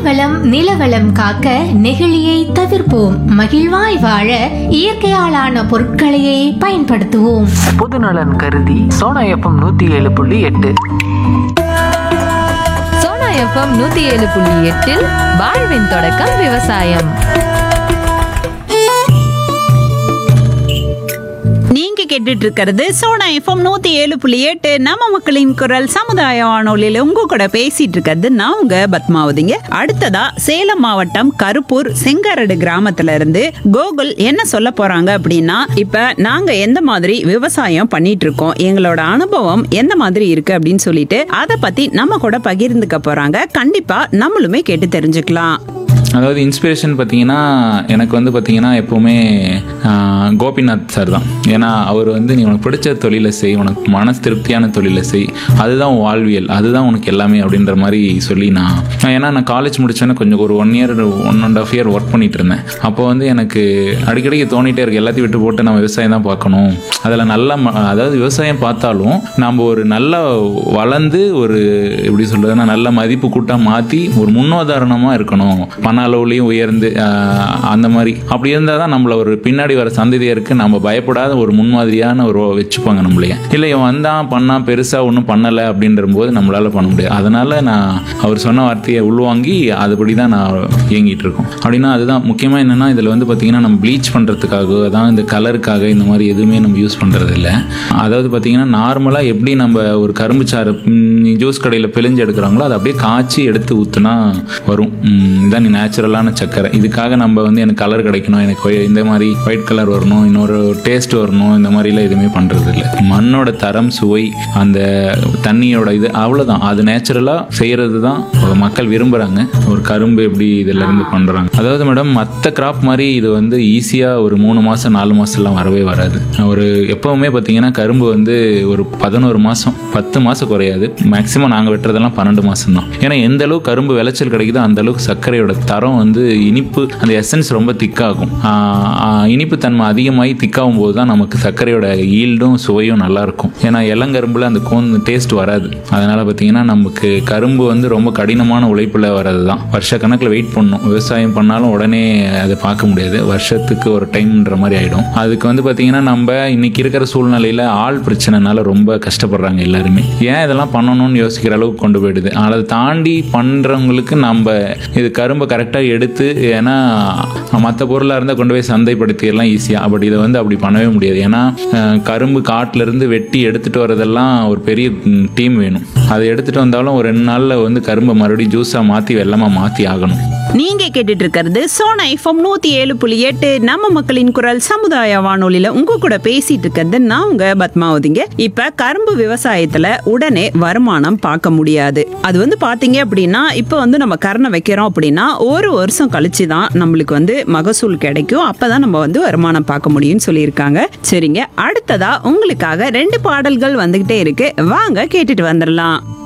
நீர்வளம் நிலவளம் காக்க நெகிழியை தவிர்ப்போம் மகிழ்வாய் வாழ இயற்கையாலான பொருட்களையே பயன்படுத்துவோம் பொதுநலன் கருதி சோனா எஃப்எம் நூற்றி ஏழு புள்ளி எட்டு சோனா எஃப்எம் நூத்தி ஏழு புள்ளி எட்டில் வாழ்வின் தொடக்கம் விவசாயம் நீங்க கேட்டுட்டு இருக்கிறது சோனா எஃப்எம் நூத்தி ஏழு புள்ளி எட்டு நம்ம மக்களின் குரல் சமுதாய வானொலியில உங்க கூட பேசிட்டு இருக்கிறது நான் உங்க பத்மாவதிங்க அடுத்ததா சேலம் மாவட்டம் கருப்பூர் செங்காரடு கிராமத்துல இருந்து கோகுல் என்ன சொல்ல போறாங்க அப்படின்னா இப்ப நாங்க எந்த மாதிரி விவசாயம் பண்ணிட்டு இருக்கோம் எங்களோட அனுபவம் எந்த மாதிரி இருக்கு அப்படின்னு சொல்லிட்டு அதை பத்தி நம்ம கூட பகிர்ந்துக்க போறாங்க கண்டிப்பா நம்மளுமே கேட்டு தெரிஞ்சுக்கலாம் அதாவது இன்ஸ்பிரேஷன் பார்த்தீங்கன்னா எனக்கு வந்து பார்த்தீங்கன்னா எப்போவுமே ஆஹ், கோபிநாத் சார் தான் ஏன்னா அவர் வந்து நீ உனக்கு பிடிச்ச தொழிலை செய் உனக்கு மனசு திருப்தியான தொழிலை செய் அதுதான் உன் வாழ்வியல் அதுதான் உனக்கு எல்லாமே அப்படின்ற மாதிரி சொல்லி நான் நான் ஏன்னா நான் காலேஜ் முடிச்சோன்னே கொஞ்சம் ஒரு one year one and half year work பண்ணிட்டு இருந்தேன் அப்போ வந்து எனக்கு அடிக்கடிக்கு தோணிட்டே இருக்கு எல்லாத்தையும் விட்டு போட்டு நம்ம விவசாயம் தான் பார்க்கணும் அதில் நல்ல ம- அதாவது விவசாயம் பார்த்தாலும் நம்ம ஒரு நல்ல வளர்ந்து ஒரு எப்படி சொல்றதுன்னா நல்ல மதிப்பு கூட்டாக மாற்றி ஒரு முன்னுதாரணமாக இருக்கணும் பண அளவுலையும் உயர்ந்து ஆஹ், அந்த மாதிரி அப்படி இருந்தால் தான் நம்மள ஒரு பின்னாடி வர சந்ததியருக்கு நம்ம பயப்படாத ஒரு முன்மாதிரியான ஒரு வச்சுப்பாங்க நம்மளைய இல்லை இவன் வந்தான் பண்ணான் பெருசாக ஒன்றும் பண்ணலை அப்படின்ற போது நம்மளால பண்ண முடியாது அதனால நான் அவர் சொன்ன வார்த்தையை உள்வாங்கி அதுபடி தான் நான் இயங்கிட்டு இருக்கோம் அப்படின்னா அதுதான் முக்கியமாக என்னன்னா இதில் வந்து பார்த்தீங்கன்னா நம்ம ப்ளீச் பண்ணுறதுக்காக தான் இந்த கலருக்காக இந்த மாதிரி எதுவுமே நம்ம யூஸ் பண்ணுறது இல்லை அதாவது பார்த்தீங்கன்னா நார்மலாக எப்படி நம்ம ஒரு கரும்பு சாறு ஜூஸ் கடையில் பிழிஞ்சு எடுக்கிறாங்களோ அதை அப்படியே காய்ச்சி எடுத்து ஊற்றுனா வரும் ம், இதான் நீ நேச்சுரலான சக்கரை இதுக்காக நம்ம வந்து எனக்கு கலர் கிடைக்கணும் எனக்கு ஒய்- இந்த மாதிரி ஒயிட் கலர் வரணும் இன்னொரு டேஸ்ட் வரணும் இந்த மாதிரிலாம் எதுவுமே பண்ணுறது இல்லை மண்ணோட தரம் சுவை அந்த தண்ணியோட இது அவ்வளோதான் அது நேச்சுரலாக செய்கிறது தான் மக்கள் விரும்புகிறாங்க ஒரு கரும்பு எப்படி இதில் இருந்து பண்ணுறாங்க அதாவது மேடம் மற்ற கிராப் மாதிரி இது வந்து ஈஸியாக ஒரு மூணு மாதம் நாலு மாதம்லாம் வரவே வராது ஒரு எப்போவுமே பார்த்தீங்கன்னா கரும்பு வந்து ஒரு பதினோரு மாதம் பத்து மாதம் குறையாது மேக்ஸிமம் நாங்கள் வெட்டுறதெல்லாம் பன்னெண்டு மாதம் தான் ஏன்னா எந்த அளவுக்கு கரும்பு விளைச்சல் கிடைக்குதோ அந்த அளவுக்கு சர்க்கரையோட தரம் வந்து இனிப்பு அந்த எசன்ஸ் ரொம்ப திக்காகும் ஆஹ் ஆஹ் இனிப்பு தன்மை அதிகமாகி திக்காகும் போது தான் நமக்கு சர்க்கரையோட ஈல்டும் சுவையும் நல்லா இருக்கும் ஏன்னா இளங்கரும்புல அந்த கோன் டேஸ்ட் வராது அதனால பார்த்தீங்கன்னா நமக்கு கரும்பு வந்து ரொம்ப கடினமான உழைப்பில் வர்றது தான் வருஷ கணக்கில் வெயிட் பண்ணணும் விவசாயம் பண்ணாலும் உடனே அதை பார்க்க முடியாது வருஷத்துக்கு ஒரு டைம்ன்ற மாதிரி ஆயிடும் அதுக்கு வந்து பார்த்தீங்கன்னா நம்ம இன்னைக்கு இருக்கிற சூழ்நிலையில் ஆள் பிரச்சனைனால ரொம்ப கஷ்டப்படுறாங்க எல்லாருமே ஏன் இதெல்லாம் பண்ணணும்னு யோசிக்கிற அளவுக்கு கொண்டு போயிடுது அதை தாண்டி பண்ணுறவங்களுக்கு நம்ம இது கரும்பை கரெக்டாக எடுத்து ஏன்னா மற்ற பொருளாக இருந்தால் கொண்டு போய் சந்தைப்படுத்திடலாம் ஈஸியாக பட் இதை வந்து அப்படி பண்ணவே முடியாது ஏன்னா அஹ், கரும்பு காட்டுல இருந்து வெட்டி எடுத்துட்டு வரதெல்லாம் ஒரு பெரிய டீம் வேணும் அதை எடுத்துட்டு வந்தாலும் ஒரு ரெண்டு நாளில் வந்து கரும்பை மறுபடியும் ஜூஸாக மாற்றி வெள்ளமாக மாற்றி ஆகணும் நீங்க கேட்டுட்டு இருக்கிறது சோனா எஃப்எம் நூத்தி ஏழு புள்ளி எட்டு நம்ம மக்களின் குரல் சமுதாய வானொலியில உங்க கூட பேசிட்டு இருக்கிறது நான் உங்க பத்மாவதிங்க இப்ப கரும்பு விவசாயத்துல உடனே வருமானம் பார்க்க முடியாது அது வந்து பாத்தீங்க அப்படின்னா இப்ப வந்து நம்ம கரணை வைக்கிறோம் அப்படின்னா ஒரு வருஷம் கழிச்சு தான் நம்மளுக்கு வந்து மகசூல் கிடைக்கும் அப்பதான் நம்ம வந்து வருமானம் பார்க்க முடியும்னு சொல்லியிருக்காங்க சரிங்க அடுத்ததா உங்களுக்காக ரெண்டு பாடல்கள் வந்துகிட்டே இருக்கு வாங்க கேட்டுட்டு வந்துடலாம்